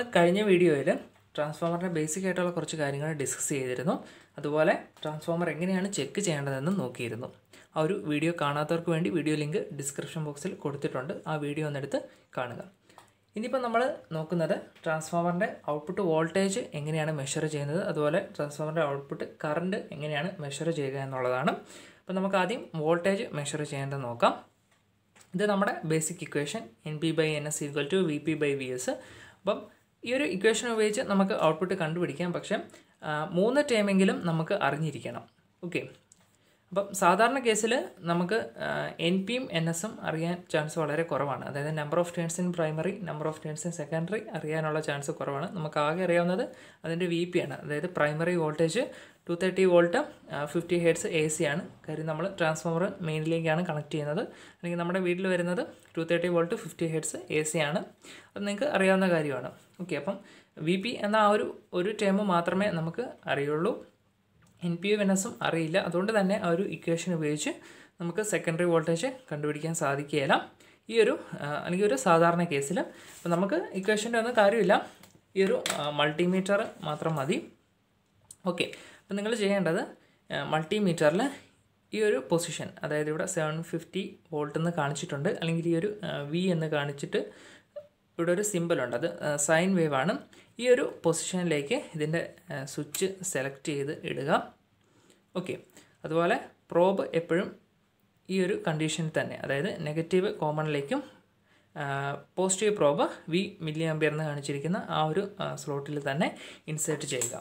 കഴിഞ്ഞ വീഡിയോയിൽ ട്രാൻസ്ഫോമറിൻ്റെ ബേസിക് ആയിട്ടുള്ള കുറച്ച് കാര്യങ്ങൾ ഡിസ്കസ് ചെയ്തിരുന്നു അതുപോലെ ട്രാൻസ്ഫോമർ എങ്ങനെയാണ് ചെക്ക് ചെയ്യേണ്ടതെന്നും നോക്കിയിരുന്നു ആ ഒരു വീഡിയോ കാണാത്തവർക്ക് വേണ്ടി വീഡിയോ ലിങ്ക് ഡിസ്ക്രിപ്ഷൻ ബോക്സിൽ കൊടുത്തിട്ടുണ്ട് ആ വീഡിയോ ഒന്നെടുത്ത് കാണുക ഇനിയിപ്പോൾ നമ്മൾ നോക്കുന്നത് ട്രാൻസ്ഫോമറിൻ്റെ ഔട്ട്പുട്ട് വോൾട്ടേജ് എങ്ങനെയാണ് മെഷർ ചെയ്യുന്നത് അതുപോലെ ട്രാൻസ്ഫോമറിൻ്റെ ഔട്ട്പുട്ട് കറണ്ട് എങ്ങനെയാണ് മെഷർ ചെയ്യുക എന്നുള്ളതാണ് അപ്പോൾ നമുക്ക് ആദ്യം വോൾട്ടേജ് മെഷർ ചെയ്യേണ്ടത് നോക്കാം ഇത് നമ്മുടെ basic equation N P by N S equal to V P by V S അപ്പം ഈ ഒരു ഇക്വേഷൻ ഉപയോഗിച്ച് നമുക്ക് ഔട്ട്പുട്ട് കണ്ടുപിടിക്കാം പക്ഷേ ആ, മൂന്ന് ടേമെങ്കിലും നമുക്ക് അറിഞ്ഞിരിക്കണം ഓക്കെ അപ്പം സാധാരണ കേസിൽ നമുക്ക് എൻ പിയും എൻ എസും അറിയാൻ ചാൻസ് വളരെ കുറവാണ് അതായത് number of turns in primary number of turns in secondary അറിയാനുള്ള ചാൻസ് കുറവാണ് നമുക്ക് ആകെ അറിയാവുന്നത് അതിൻ്റെ വി പി ആണ് അതായത് primary voltage two thirty volt fifty hertz A C ആണ് കാര്യം നമ്മൾ ട്രാൻസ്ഫോമർ മെയിനിലേക്കാണ് കണക്ട് ചെയ്യുന്നത് അല്ലെങ്കിൽ നമ്മുടെ വീട്ടിൽ വരുന്നത് two thirty volt fifty hertz A C ആണ് അത് നിങ്ങൾക്ക് അറിയാവുന്ന കാര്യമാണ് ഓക്കെ അപ്പം വി പി എന്ന ആ ഒരു ഒരു ടേം മാത്രമേ നമുക്ക് അറിയുള്ളൂ എൻ പി എം എൻ എസും അറിയില്ല അതുകൊണ്ട് തന്നെ ആ ഒരു ഇക്വേഷൻ ഉപയോഗിച്ച് നമുക്ക് സെക്കൻഡറി വോൾട്ടേജ് കണ്ടുപിടിക്കാൻ സാധിക്കുകയില്ല ഈ ഒരു ആ, അല്ലെങ്കിൽ ഒരു സാധാരണ കേസിൽ അപ്പോൾ നമുക്ക് ഇക്വേഷൻ്റെ ഒന്നും കാര്യമില്ല ഈ ഒരു മൾട്ടിമീറ്റർ മാത്രം മതി ഓക്കെ അപ്പോൾ നിങ്ങൾ ചെയ്യേണ്ടത് മൾട്ടിമീറ്ററിൽ ഈ ഒരു പൊസിഷൻ അതായത് ഇവിടെ സെവൻ ഫിഫ്റ്റി വോൾട്ട് എന്ന് കാണിച്ചിട്ടുണ്ട് അല്ലെങ്കിൽ ഈ ഒരു വി എന്ന് കാണിച്ചിട്ട് ഇവിടെ ഒരു സിമ്പിളുണ്ട് അത് സൈൻ വേവ് ആണ് ഈ ഒരു പൊസിഷനിലേക്ക് ഇതിൻ്റെ സ്വിച്ച് സെലക്ട് ചെയ്ത് ഇടുക ഓക്കെ അതുപോലെ പ്രോബ് എപ്പോഴും ഈ ഒരു കണ്ടീഷനിൽ തന്നെ അതായത് നെഗറ്റീവ് കോമണിലേക്കും positive probe V milli ampere എന്ന് കാണിച്ചിരിക്കുന്ന ആ ഒരു സ്ലോട്ടിൽ തന്നെ ഇൻസേർട്ട് ചെയ്യുക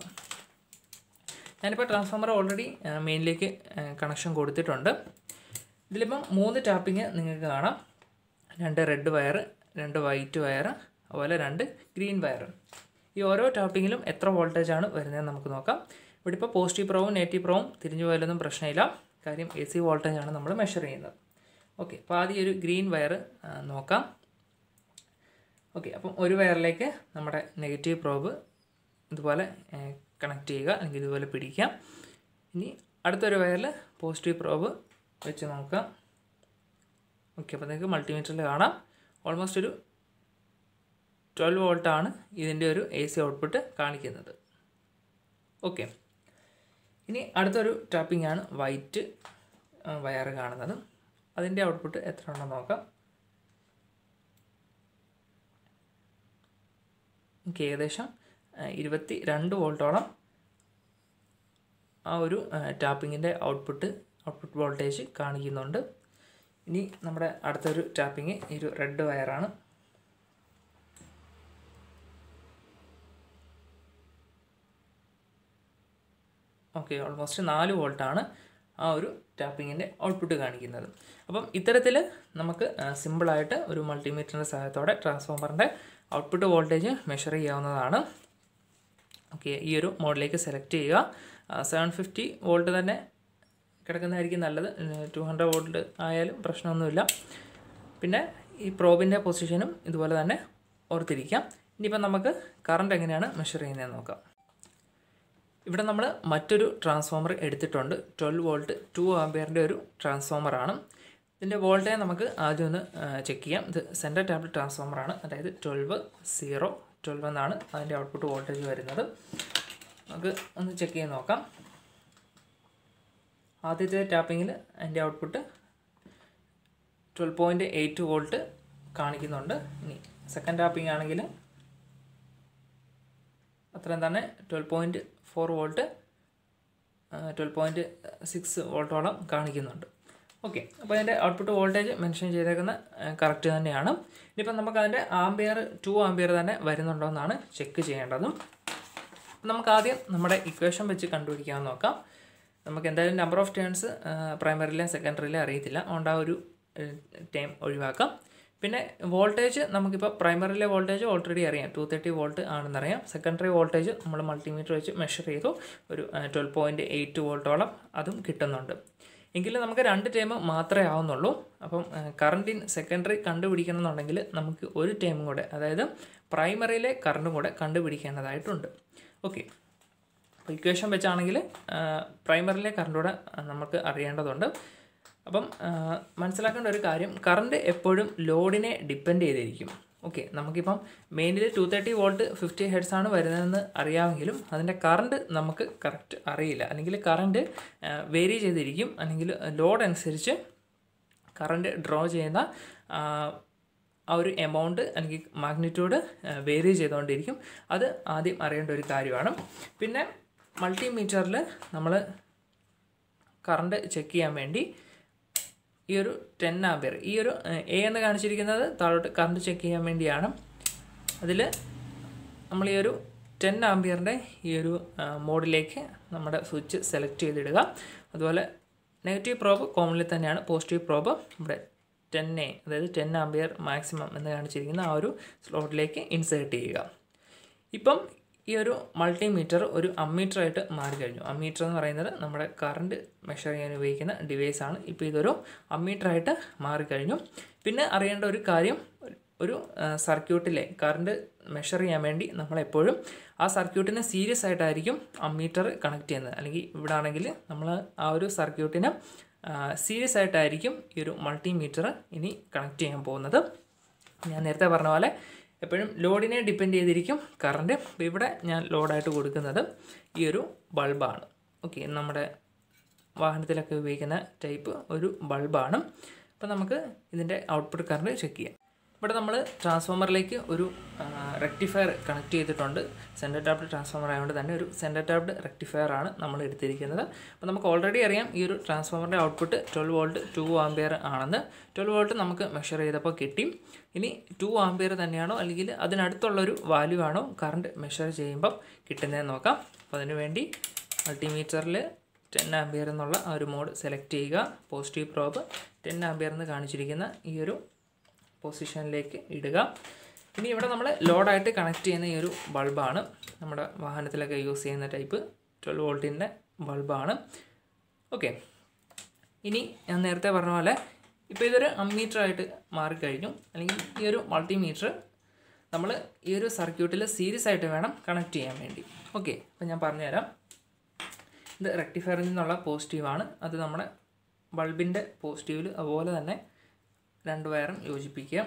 ഞാനിപ്പോൾ ട്രാൻസ്ഫോമർ ഓൾറെഡി മെയിനിലേക്ക് കണക്ഷൻ കൊടുത്തിട്ടുണ്ട് ഇതിലിപ്പം മൂന്ന് ടാപ്പിങ് നിങ്ങൾക്ക് കാണാം രണ്ട് റെഡ് വയർ രണ്ട് വൈറ്റ് വയർ അതുപോലെ രണ്ട് ഗ്രീൻ വയർ ഈ ഓരോ ടാപ്പിങ്ങിലും എത്ര വോൾട്ടേജ് ആണ് വരുന്നതെന്ന് നമുക്ക് നോക്കാം ഇവിടെ ഇപ്പോൾ പോസിറ്റീവ് പ്രോവും നെഗറ്റീവ് പ്രോവും തിരിഞ്ഞു പോയാലൊന്നും പ്രശ്നമില്ല കാര്യം എ സി വോൾട്ടേജ് ആണ് നമ്മൾ മെഷർ ചെയ്യുന്നത് ഓക്കെ അപ്പോൾ ആദ്യം ഒരു ഗ്രീൻ വയർ നോക്കാം ഓക്കെ അപ്പം ഒരു വയറിലേക്ക് നമ്മുടെ നെഗറ്റീവ് പ്രോബ് ഇതുപോലെ കണക്ട് ചെയ്യുക അല്ലെങ്കിൽ ഇതുപോലെ പിടിക്കാം ഇനി അടുത്തൊരു വയറിൽ പോസിറ്റീവ് പ്രോബ് വെച്ച് നോക്കാം ഓക്കെ അപ്പോൾ നിങ്ങൾക്ക് മൾട്ടിമീറ്ററിൽ കാണാം ഓൾമോസ്റ്റ് ഒരു ട്വൽവ് വോൾട്ടാണ് ഇതിൻ്റെ ഒരു എ സി ഔട്ട്പുട്ട് കാണിക്കുന്നത് ഓക്കെ ഇനി അടുത്തൊരു ടാപ്പിംഗ് ആണ് വൈറ്റ് വയർ കാണുന്നത് അതിൻ്റെ ഔട്ട്പുട്ട് എത്ര ഉണ്ടെന്ന് നോക്കാം എനിക്ക് ഏകദേശം ഇരുപത്തി രണ്ട് വോൾട്ടോളം ആ ഒരു ടാപ്പിങ്ങിൻ്റെ ഔട്ട്പുട്ട് ഔട്ട്പുട്ട് വോൾട്ടേജ് കാണിക്കുന്നുണ്ട് ഇനി നമ്മുടെ അടുത്തൊരു ടാപ്പിങ് ഈ ഒരു റെഡ് വയറാണ് ഓക്കെ ഓൾമോസ്റ്റ് നാല് വോൾട്ടാണ് ആ ഒരു ടാപ്പിങ്ങിൻ്റെ ഔട്ട്പുട്ട് കാണിക്കുന്നത് അപ്പം ഇത്തരത്തിൽ നമുക്ക് സിമ്പിളായിട്ട് ഒരു മൾട്ടിമീറ്ററിൻ്റെ സഹായത്തോടെ ട്രാൻസ്ഫോമറിൻ്റെ ഔട്ട്പുട്ട് വോൾട്ടേജ് മെഷർ ചെയ്യാവുന്നതാണ് ഓക്കെ ഈ ഒരു മോഡിലേക്ക് സെലക്ട് ചെയ്യുക സെവൻ ഫിഫ്റ്റി വോൾട്ട് തന്നെ കിടക്കുന്നതായിരിക്കും നല്ലത് ടു ഹൺഡ്രഡ് വോൾട്ട് ആയാലും പ്രശ്നമൊന്നുമില്ല പിന്നെ ഈ പ്രോബിൻ്റെ പൊസിഷനും ഇതുപോലെ തന്നെ ഓർത്തിരിക്കാം ഇനിയിപ്പം നമുക്ക് കറണ്ട് എങ്ങനെയാണ് മെഷർ ചെയ്യുന്നതെന്ന് നോക്കാം ഇവിടെ നമ്മൾ മറ്റൊരു ട്രാൻസ്ഫോമർ എടുത്തിട്ടുണ്ട് ട്വൽവ് വോൾട്ട് ടു ആംബിയറിൻ്റെ ഒരു ട്രാൻസ്ഫോമറാണ് ഇതിൻ്റെ വോൾട്ടേജ് നമുക്ക് ആദ്യം ഒന്ന് ചെക്ക് ചെയ്യാം ഇത് സെൻറ്റർ ടാബ്ലറ്റ് ട്രാൻസ്ഫോമറാണ് അതായത് ട്വൽവ് സീറോ ട്വൽവ് എന്നാണ് അതിൻ്റെ ഔട്ട്പുട്ട് വോൾട്ടേജ് വരുന്നത് നമുക്ക് ഒന്ന് ചെക്ക് ചെയ്ത് നോക്കാം ആദ്യത്തെ ടാപ്പിങ്ങിൽ അതിൻ്റെ output twelve point eight volt കാണിക്കുന്നുണ്ട് ഇനി സെക്കൻഡ് ടാപ്പിംഗ് ആണെങ്കിൽ അത്രയും തന്നെ twelve point four volt twelve point six വോൾട്ടോളം കാണിക്കുന്നുണ്ട് ഓക്കെ അപ്പോൾ അതിൻ്റെ ഔട്ട്പുട്ട് വോൾട്ടേജ് മെൻഷൻ ചെയ്തേക്കുന്ന കറക്റ്റ് തന്നെയാണ് ഇനിയിപ്പം നമുക്ക് അതിൻ്റെ ആംബിയർ ടു ആംബിയർ തന്നെ വരുന്നുണ്ടോ എന്നാണ് ചെക്ക് ചെയ്യേണ്ടതും നമുക്ക് ആദ്യം നമ്മുടെ ഇക്വേഷൻ വെച്ച് കണ്ടുപിടിക്കാൻ നോക്കാം നമുക്ക് എന്തായാലും നമ്പർ ഓഫ് ടേൺസ് പ്രൈമറിയിലെ സെക്കൻഡറിയിലെ അറിയത്തില്ല അതുകൊണ്ട് ആ ഒരു ടൈം ഒഴിവാക്കാം പിന്നെ വോൾട്ടേജ് നമുക്കിപ്പോൾ പ്രൈമറിയിലെ വോൾട്ടേജ് ഓൾറെഡി അറിയാം ടു തേർട്ടി വോൾട്ട് ആണെന്നറിയാം സെക്കൻഡറി വോൾട്ടേജ് നമ്മൾ മൾട്ടിമീറ്റർ വെച്ച് മെഷർ ചെയ്തു ഒരു ട്വൽവ് പോയിൻറ്റ് എയ്റ്റ് വോൾട്ടോളം അതും കിട്ടുന്നുണ്ട് എങ്കിലും നമുക്ക് രണ്ട് ടൈം മാത്രമേ ആവുന്നുള്ളൂ അപ്പം കറണ്ട് ഇൻ സെക്കൻഡറി കണ്ടുപിടിക്കണം എന്നുണ്ടെങ്കിൽ നമുക്ക് ഒരു ടൈമും കൂടെ അതായത് പ്രൈമറിയിലെ കറണ്ടും കൂടെ കണ്ടുപിടിക്കേണ്ടതായിട്ടുണ്ട് ഓക്കെ അപ്പോൾ ഇക്വേഷൻ വെച്ചാണെങ്കിൽ പ്രൈമറിയിലെ കറണ്ട് കൂടെ നമുക്ക് അറിയേണ്ടതുണ്ട് അപ്പം ആ, മനസ്സിലാക്കേണ്ട ഒരു കാര്യം കറണ്ട് എപ്പോഴും ലോഡിനെ ഡിപ്പെൻഡ് ചെയ്തിരിക്കും ഓക്കെ നമുക്കിപ്പം മെയിനിൽ two thirty volt fifty hertz ആണ് വരുന്നതെന്ന് അറിയാമെങ്കിലും അതിൻ്റെ കറണ്ട് നമുക്ക് കറക്റ്റ് അറിയില്ല അല്ലെങ്കിൽ കറണ്ട് വേരി ചെയ്തിരിക്കും അല്ലെങ്കിൽ ലോഡ് അനുസരിച്ച് കറണ്ട് ഡ്രോ ചെയ്യുന്ന ആ, ആ ഒരു എമൗണ്ട് അല്ലെങ്കിൽ മാഗ്നിറ്റ്യൂഡ് വേരി ചെയ്തുകൊണ്ടിരിക്കും അത് ആദ്യം അറിയേണ്ട ഒരു കാര്യമാണ് പിന്നെ മൾട്ടിമീറ്ററിൽ നമ്മൾ കറണ്ട് ചെക്ക് ചെയ്യാൻ വേണ്ടി ഈ ഒരു ടെൻ ആംബിയർ ഈ ഒരു എ എന്ന് കാണിച്ചിരിക്കുന്നത് താഴോട്ട് കറണ്ട് ചെക്ക് ചെയ്യാൻ വേണ്ടിയാണ് അതിൽ നമ്മൾ ഈ ഒരു ടെൻ ആംബിയറിൻ്റെ ഈ ഒരു മോഡിലേക്ക് നമ്മുടെ സ്വിച്ച് സെലക്ട് ചെയ്തിടുക അതുപോലെ നെഗറ്റീവ് പ്രോബ് കോമൺലി തന്നെയാണ് പോസിറ്റീവ് പ്രോബ് ഇവിടെ ടെൻ എ അതായത് ടെൻ ആംബിയർ മാക്സിമം എന്ന് കാണിച്ചിരിക്കുന്ന ആ ഒരു സ്ലോട്ടിലേക്ക് ഇൻസേർട്ട് ചെയ്യുക ഇപ്പം ഈ ഒരു മൾട്ടിമീറ്റർ ഒരു അമ്മീറ്ററായിട്ട് മാറിക്കഴിഞ്ഞു അമ്മീറ്റർ എന്ന് പറയുന്നത് നമ്മുടെ കറണ്ട് മെഷർ ചെയ്യാൻ ഉപയോഗിക്കുന്ന ഡിവൈസാണ് ഇപ്പോൾ ഇതൊരു അമ്മീറ്ററായിട്ട് മാറിക്കഴിഞ്ഞു പിന്നെ അറിയേണ്ട ഒരു കാര്യം ഒരു സർക്യൂട്ടിലെ കറണ്ട് മെഷർ ചെയ്യാൻ വേണ്ടി നമ്മളെപ്പോഴും ആ സർക്യൂട്ടിനെ സീരിയസ് ആയിട്ടായിരിക്കും അമ്മീറ്റർ കണക്ട് ചെയ്യുന്നത് അല്ലെങ്കിൽ ഇവിടെ ആണെങ്കിൽ നമ്മൾ ആ ഒരു സർക്യൂട്ടിന് സീരിയസ് ആയിട്ടായിരിക്കും ഈ ഒരു മൾട്ടിമീറ്റർ ഇനി കണക്ട് ചെയ്യാൻ പോകുന്നത് ഞാൻ നേരത്തെ പറഞ്ഞ പോലെ എപ്പോഴും ലോഡിനെ ഡിപ്പെൻഡ് ചെയ്തിരിക്കും കറണ്ട് അപ്പോൾ ഇവിടെ ഞാൻ ലോഡായിട്ട് കൊടുക്കുന്നത് ഈ ഒരു ബൾബാണ് ഓക്കെ നമ്മുടെ വാഹനത്തിലൊക്കെ ഉപയോഗിക്കുന്ന ടൈപ്പ് ഒരു ബൾബാണ് അപ്പോൾ നമുക്ക് ഇതിൻ്റെ ഔട്ട്പുട്ട് കറണ്ട് ചെക്ക് ചെയ്യാം ഇവിടെ നമ്മൾ ട്രാൻസ്ഫോമറിലേക്ക് ഒരു റെക്ടിഫയർ കണക്ട് ചെയ്തിട്ടുണ്ട് സെൻറ്റർ ടാപ്ഡ് ട്രാൻസ്ഫോമർ ആയതുകൊണ്ട് തന്നെ ഒരു സെൻറ്റർ ടാപ്ഡ് റെക്ടിഫയർ ആണ് നമ്മൾ എടുത്തിരിക്കുന്നത് അപ്പോൾ നമുക്ക് ഓൾറെഡി അറിയാം ഈ ഒരു ട്രാൻസ്ഫോമറിൻ്റെ output twelve volt two ampere ആണെന്ന് ട്വൽവ് വോൾട്ട് നമുക്ക് മെഷർ ചെയ്തപ്പോൾ കിട്ടി ഇനി ടു ആംബിയർ തന്നെയാണോ അല്ലെങ്കിൽ അതിനടുത്തുള്ളൊരു വാല്യൂ ആണോ കറണ്ട് മെഷർ ചെയ്യുമ്പം കിട്ടുന്നതെന്ന് നോക്കാം അപ്പോൾ അതിനുവേണ്ടി മൾട്ടിമീറ്ററിൽ ടെൻ ആംബിയർ എന്നുള്ള ആ ഒരു മോഡ് സെലക്ട് ചെയ്യുക പോസിറ്റീവ് പ്രോബ് ടെൻ ആംബിയർ എന്ന് കാണിച്ചിരിക്കുന്ന ഈ ഒരു പൊസിഷനിലേക്ക് ഇടുക ഇനി ഇവിടെ നമ്മൾ ലോഡായിട്ട് കണക്ട് ചെയ്യുന്ന ഈ ഒരു ബൾബാണ് നമ്മുടെ വാഹനത്തിലൊക്കെ യൂസ് ചെയ്യുന്ന ടൈപ്പ് ട്വൽവ് വോൾട്ടിൻ്റെ ബൾബാണ് ഓക്കെ ഇനി ഞാൻ നേരത്തെ പറഞ്ഞ പോലെ ഇപ്പോൾ ഇതൊരു അമ്മീറ്റർ ആയിട്ട് മാറിക്കഴിഞ്ഞു അല്ലെങ്കിൽ ഈ ഒരു മൾട്ടിമീറ്റർ നമ്മൾ ഈ ഒരു സർക്യൂട്ടിൽ സീരിയസ് ആയിട്ട് വേണം കണക്ട് ചെയ്യാൻ വേണ്ടി ഓക്കെ അപ്പോൾ ഞാൻ പറഞ്ഞുതരാം ഇത് റെക്ടിഫയറിൽ നിന്നുള്ള പോസിറ്റീവാണ് അത് നമ്മുടെ ബൾബിൻ്റെ പോസിറ്റീവിൽ അതുപോലെ തന്നെ രണ്ട് വയറും യോജിപ്പിക്കുക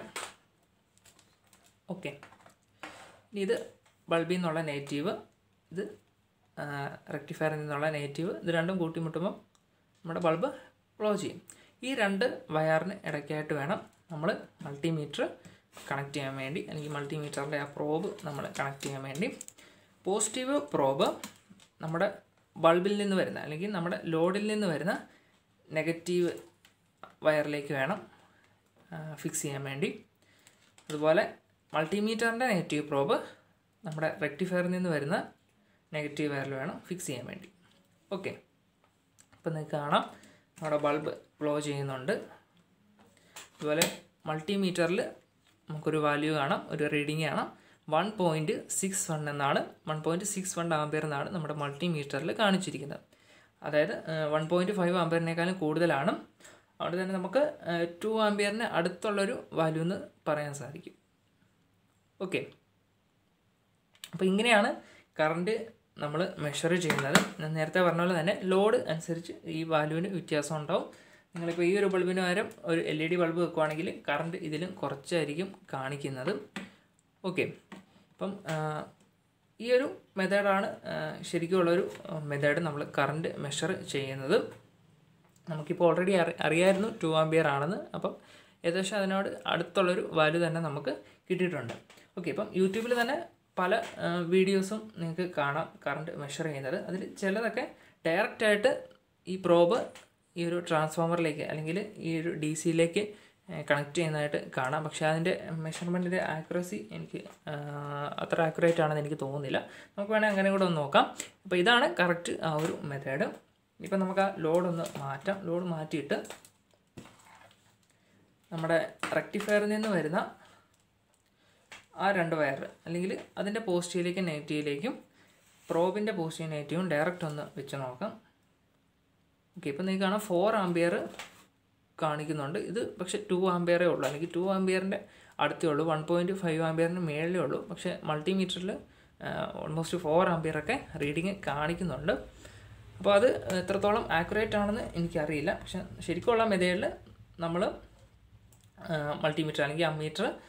ഓക്കെ ഇനി ഇത് ബൾബിൽ നിന്നുള്ള നെഗറ്റീവ് ഇത് റെക്ടിഫയറിൽ നിന്നുള്ള നെഗറ്റീവ് ഇത് രണ്ടും കൂട്ടിമുട്ടുമ്പോൾ നമ്മുടെ ബൾബ് ക്ലോസ് ചെയ്യും ഈ രണ്ട് വയറിന് ഇടയ്ക്കായിട്ട് വേണം നമ്മൾ മൾട്ടിമീറ്റർ കണക്ട് ചെയ്യാൻ വേണ്ടി അല്ലെങ്കിൽ മൾട്ടിമീറ്ററിൻ്റെ ആ പ്രോബ് നമ്മൾ കണക്ട് ചെയ്യാൻ വേണ്ടി പോസിറ്റീവ് പ്രോബ് നമ്മുടെ ബൾബിൽ നിന്ന് വരുന്ന അല്ലെങ്കിൽ നമ്മുടെ ലോഡിൽ നിന്ന് വരുന്ന നെഗറ്റീവ് വയറിലേക്ക് വേണം ഫിക്സ് ചെയ്യാൻ വേണ്ടി അതുപോലെ മൾട്ടിമീറ്ററിൻ്റെ നെഗറ്റീവ് പ്രോബ് നമ്മുടെ റെക്ടിഫയറിൽ നിന്ന് വരുന്ന നെഗറ്റീവ് വയറിൽ വേണം ഫിക്സ് ചെയ്യാൻ വേണ്ടി ഓക്കെ അപ്പോൾ നിങ്ങൾക്ക് കാണാം നമ്മുടെ ബൾബ് ഫ്ലോ ചെയ്യുന്നുണ്ട് അതുപോലെ മൾട്ടിമീറ്ററിൽ നമുക്കൊരു വാല്യൂ കാണാം ഒരു റീഡിങ് കാണാം വൺ പോയിൻറ്റ് സിക്സ് വൺ എന്നാണ് one point six one ampere എന്നാണ് നമ്മുടെ മൾട്ടിമീറ്ററിൽ കാണിച്ചിരിക്കുന്നത് അതായത് വൺ പോയിൻറ്റ് ഫൈവ് ആംബിയറിനേക്കാളും കൂടുതലാണ് അതുകൊണ്ട് തന്നെ നമുക്ക് ടു ആംബിയറിന് അടുത്തുള്ളൊരു വാല്യൂ എന്ന് പറയാൻ സാധിക്കും ഓക്കെ അപ്പോൾ ഇങ്ങനെയാണ് കറണ്ട് നമ്മൾ മെഷർ ചെയ്യുന്നത് ഞാൻ നേരത്തെ പറഞ്ഞ പോലെ തന്നെ ലോഡ് അനുസരിച്ച് ഈ വാല്യൂവിന് വ്യത്യാസം ഉണ്ടാവും നിങ്ങളിപ്പോൾ ഈ ഒരു ബൾബിന് പകരം ഒരു എൽ ഇ ഡി ബൾബ് വെക്കുവാണെങ്കിൽ കറണ്ട് ഇതിലും കുറച്ചായിരിക്കും കാണിക്കുന്നത് ഓക്കെ അപ്പം ഈ ഒരു മെത്തേഡാണ് ശരിക്കുമുള്ളൊരു മെത്തേഡ് നമ്മൾ കറണ്ട് മെഷർ ചെയ്യുന്നത് നമുക്കിപ്പോൾ ഓൾറെഡി അറി അറിയായിരുന്നു ടു ആംബിയർ ആണെന്ന് അപ്പം ഏകദേശം അതിനോട് അടുത്തുള്ളൊരു വാല്യൂ തന്നെ നമുക്ക് കിട്ടിയിട്ടുണ്ട് ഓക്കെ ഇപ്പം യൂട്യൂബിൽ തന്നെ പല വീഡിയോസും നിങ്ങൾക്ക് കാണാം കറണ്ട് മെഷർ ചെയ്യുന്നത് അതിൽ ചിലതൊക്കെ ഡയറക്റ്റായിട്ട് ഈ പ്രോബ് ഈ ഒരു ട്രാൻസ്ഫോമറിലേക്ക് അല്ലെങ്കിൽ ഈ ഒരു ഡി സിയിലേക്ക് കണക്ട് ചെയ്യുന്നതായിട്ട് കാണാം പക്ഷേ അതിൻ്റെ മെഷർമെൻറ്റിൻ്റെ ആക്യുറസി എനിക്ക് അത്ര ആക്യുറേറ്റ് ആണെന്ന് എനിക്ക് തോന്നുന്നില്ല നമുക്ക് വേണമെങ്കിൽ അങ്ങനെ കൂടെ ഒന്ന് നോക്കാം അപ്പോൾ ഇതാണ് കറക്റ്റ് ആ ഒരു മെത്തേഡ് ഇപ്പം നമുക്ക് ആ ലോഡ് ഒന്ന് മാറ്റാം ലോഡ് മാറ്റിയിട്ട് നമ്മുടെ റെക്ടിഫയറിൽ നിന്ന് വരുന്ന ആ രണ്ട് വയർ അല്ലെങ്കിൽ അതിൻ്റെ പോസിറ്റീവിലേക്കും നെഗറ്റീവിലേക്കും പ്രോബിൻ്റെ പോസിറ്റീവ് നെഗറ്റീവും ഡയറക്റ്റ് ഒന്ന് വെച്ച് നോക്കാം ഓക്കെ ഇപ്പം നിങ്ങൾക്ക് കാണാം ഫോർ ആംബിയർ കാണിക്കുന്നുണ്ട് ഇത് പക്ഷേ ടു ആംബിയറേ ഉള്ളൂ അല്ലെങ്കിൽ ടു ആംബിയറിൻ്റെ അടുത്തേ ഉള്ളൂ വൺ പോയിൻറ്റ് ഫൈവ് ആംബിയറിന് മേളിലേ ഉള്ളൂ പക്ഷേ മൾട്ടിമീറ്ററിൽ ഓൾമോസ്റ്റ് ഫോർ ആംബിയറൊക്കെ റീഡിങ് കാണിക്കുന്നുണ്ട് അപ്പോൾ അത് എത്രത്തോളം ആക്യുറേറ്റ് ആണെന്ന് എനിക്കറിയില്ല പക്ഷെ ശരിക്കുള്ള മെതേഡിൽ നമ്മൾ മൾട്ടിമീറ്റർ അല്ലെങ്കിൽ അമ്മീറ്റർ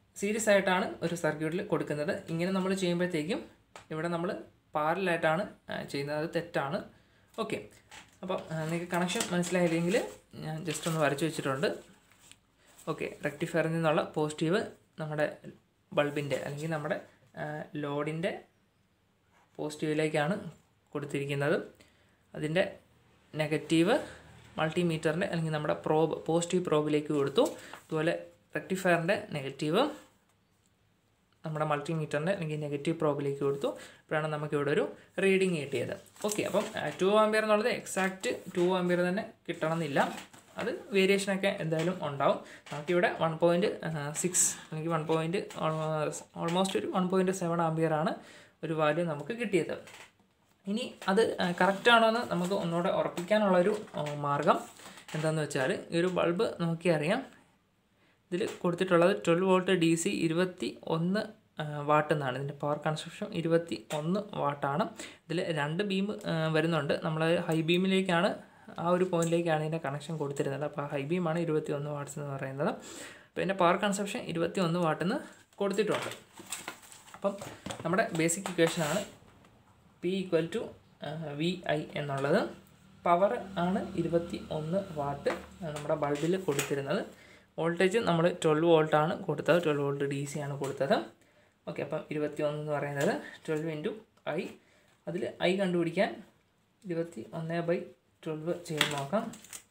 സീരീസ് ആയിട്ടാണ് ഒരു സർക്യൂട്ടിൽ കൊടുക്കുന്നത് ഇങ്ങനെ നമ്മൾ ചെയ്യുമ്പോഴത്തേക്കും ഇവിടെ നമ്മൾ പാരലായിട്ടാണ് ചെയ്യുന്നത് അത് തെറ്റാണ് ഓക്കെ അപ്പം നിങ്ങൾക്ക് കണക്ഷൻ മനസ്സിലായില്ലെങ്കിൽ ഞാൻ ജസ്റ്റ് ഒന്ന് വരച്ച് വെച്ചിട്ടുണ്ട് ഓക്കെ റെക്ടിഫയറിൽ നിന്നുള്ള പോസിറ്റീവ് നമ്മുടെ ബൾബിൻ്റെ അല്ലെങ്കിൽ നമ്മുടെ ലോഡിൻ്റെ പോസിറ്റീവിലേക്കാണ് കൊടുത്തിരിക്കുന്നത് അതിൻ്റെ നെഗറ്റീവ് മൾട്ടിമീറ്ററിൻ്റെ അല്ലെങ്കിൽ നമ്മുടെ പ്രോബ് പോസിറ്റീവ് പ്രോബിലേക്ക് കൊടുത്തു അതുപോലെ റെക്ടിഫയറിൻ്റെ നെഗറ്റീവ് നമ്മുടെ മൾട്ടിമീറ്ററിൻ്റെ അല്ലെങ്കിൽ നെഗറ്റീവ് പ്രോബിലേക്ക് കൊടുത്തു അപ്പോഴാണ് നമുക്ക് ഇവിടെ ഒരു റീഡിങ് കിട്ടിയത് ഓക്കെ അപ്പം ടു ആംബിയർ എന്നുള്ളത് എക്സാക്റ്റ് ടു ആംബിയർ തന്നെ കിട്ടണമെന്നില്ല അത് വേരിയേഷനൊക്കെ എന്തായാലും ഉണ്ടാവും നമുക്കിവിടെ വൺ പോയിൻറ്റ് സിക്സ് അല്ലെങ്കിൽ വൺ പോയിൻറ്റ് ഓൾമോസ്റ്റ് ഒരു വൺ പോയിൻറ്റ് സെവൻ ആംബിയർ ആണ് ഒരു വാല്യൂ നമുക്ക് കിട്ടിയത് ഇനി അത് കറക്റ്റ് ആണോ എന്ന് നമുക്ക് ഒന്നുകൂടെ ഉറപ്പിക്കാനുള്ളൊരു മാർഗം എന്താണെന്ന് വെച്ചാൽ ഈ ഒരു ബൾബ് നോക്കിയറിയാം ഇതിൽ കൊടുത്തിട്ടുള്ളത് ട്വൽവ് വോൾട്ട് ഡി സി ഇരുപത്തി ഒന്ന് വാട്ട് എന്നാണ് ഇതിൻ്റെ പവർ കൺസപ്ഷൻ ഇരുപത്തി ഒന്ന് വാട്ടാണ് ഇതിൽ രണ്ട് ബീം വരുന്നുണ്ട് നമ്മൾ ഹൈ ബീമിലേക്കാണ് ആ ഒരു പോയിന്റിലേക്കാണ് ഇതിൻ്റെ കണക്ഷൻ കൊടുത്തിരുന്നത് അപ്പോൾ ഹൈ ബീമാണ് ഇരുപത്തി ഒന്ന് വാട്ട്സ് എന്ന് പറയുന്നത് അപ്പോൾ ഇതിൻ്റെ പവർ കൺസപ്ഷൻ ഇരുപത്തി ഒന്ന് വാട്ടെന്ന് കൊടുത്തിട്ടുണ്ട് അപ്പം നമ്മുടെ ബേസിക് ഇക്വേഷനാണ് P equal to V I എന്നുള്ളത് പവർ ആണ് ഇരുപത്തി ഒന്ന് വാട്ട് നമ്മുടെ ബൾബിൽ കൊടുത്തിരുന്നത് വോൾട്ടേജ് നമ്മൾ ട്വൽവ് വോൾട്ടാണ് കൊടുത്തത് ട്വൽവ് വോൾട്ട് ഡി സി ആണ് കൊടുത്തത് ഓക്കെ അപ്പം ഇരുപത്തി ഒന്ന് എന്ന് പറയുന്നത് ട്വൽവ് ഇൻറ്റു ഐ അതിൽ ഐ കണ്ടുപിടിക്കാൻ ഇരുപത്തി ഒന്ന് ബൈ ട്വൽവ് ചെയ്ത് നോക്കാം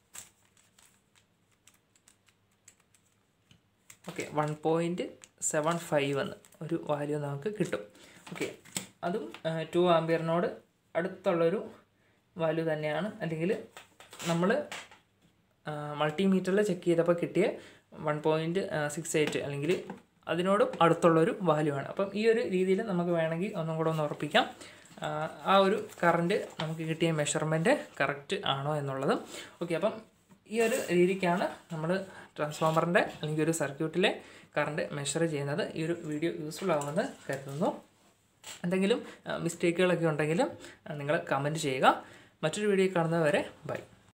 okay one point seven five എന്ന് ഒരു വാല്യൂ നമുക്ക് കിട്ടും ഓക്കെ അതും ടു ആംബിയറിനോട് അടുത്തുള്ളൊരു വാല്യൂ തന്നെയാണ് അല്ലെങ്കിൽ നമ്മൾ മൾട്ടിമീറ്ററിൽ ചെക്ക് ചെയ്തപ്പോൾ കിട്ടിയ വൺ പോയിൻറ്റ് സിക്സ് എയ്റ്റ് അല്ലെങ്കിൽ അതിനോടും അടുത്തുള്ളൊരു വാല്യൂ ആണ് അപ്പം ഈ ഒരു രീതിയിൽ നമുക്ക് വേണമെങ്കിൽ ഒന്നും കൂടെ ഒന്ന് ഉറപ്പിക്കാം ആ ഒരു കറണ്ട് നമുക്ക് കിട്ടിയ മെഷർമെൻറ്റ് കറക്റ്റ് ആണോ എന്നുള്ളത് ഓക്കെ അപ്പം ഈ ഒരു രീതിക്കാണ് നമ്മൾ ട്രാൻസ്ഫോമറിൻ്റെ അല്ലെങ്കിൽ ഒരു സർക്യൂട്ടിലെ കറണ്ട് മെഷർ ചെയ്യുന്നത് ഈ ഒരു വീഡിയോ യൂസ്ഫുൾ ആവുമെന്ന് കരുതുന്നു എന്തെങ്കിലും മിസ്റ്റേക്കുകളൊക്കെ ഉണ്ടെങ്കിൽ നിങ്ങൾ കമൻറ്റ് ചെയ്യുക മറ്റൊരു വീഡിയോ കാണുന്നവരെ ബൈ